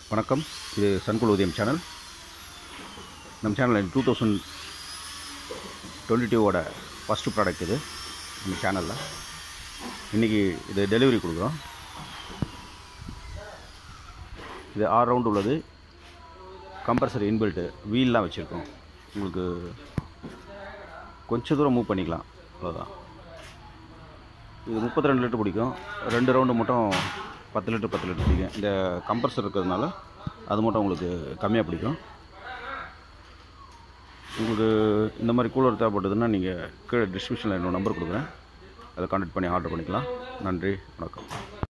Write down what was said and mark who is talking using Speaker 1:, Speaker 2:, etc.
Speaker 1: வணக்கம் இது சன்குல் உதயம் சேனல் நம்ம சேனலில் டூ தௌசண்ட் டுவெண்ட்டி டூவோட ஃபஸ்ட்டு ப்ராடக்ட் இது நம்ம சேனலில் இன்றைக்கி இது டெலிவரி கொடுக்குறோம் இது ஆறு ரவுண்டு உள்ளது கம்பல்சரி இன்பில்ட்டு வீல்லாம் வச்சுருக்கோம் உங்களுக்கு கொஞ்சம் தூரம் மூவ் பண்ணிக்கலாம் அவ்வளோதான் இது முப்பத்தி ரெண்டு லிட்டர் பிடிக்கும் ரெண்டு ரவுண்டு மட்டும் பத்து லிட்டர் பத்து லிட்டர் பிடிக்கும் இந்த கம்ப்ரஸர் இருக்கிறதுனால அது மட்டும் உங்களுக்கு கம்மியாக பிடிக்கும் உங்களுக்கு இந்த மாதிரி கூலர் தேவைப்பட்டதுன்னா நீங்கள் கீழே டிஸ்கிரிப்ஷனில் என்னோட நம்பர் கொடுக்குறேன் அதை கான்டாக்ட் பண்ணி ஆர்டர் பண்ணிக்கலாம் நன்றி வணக்கம்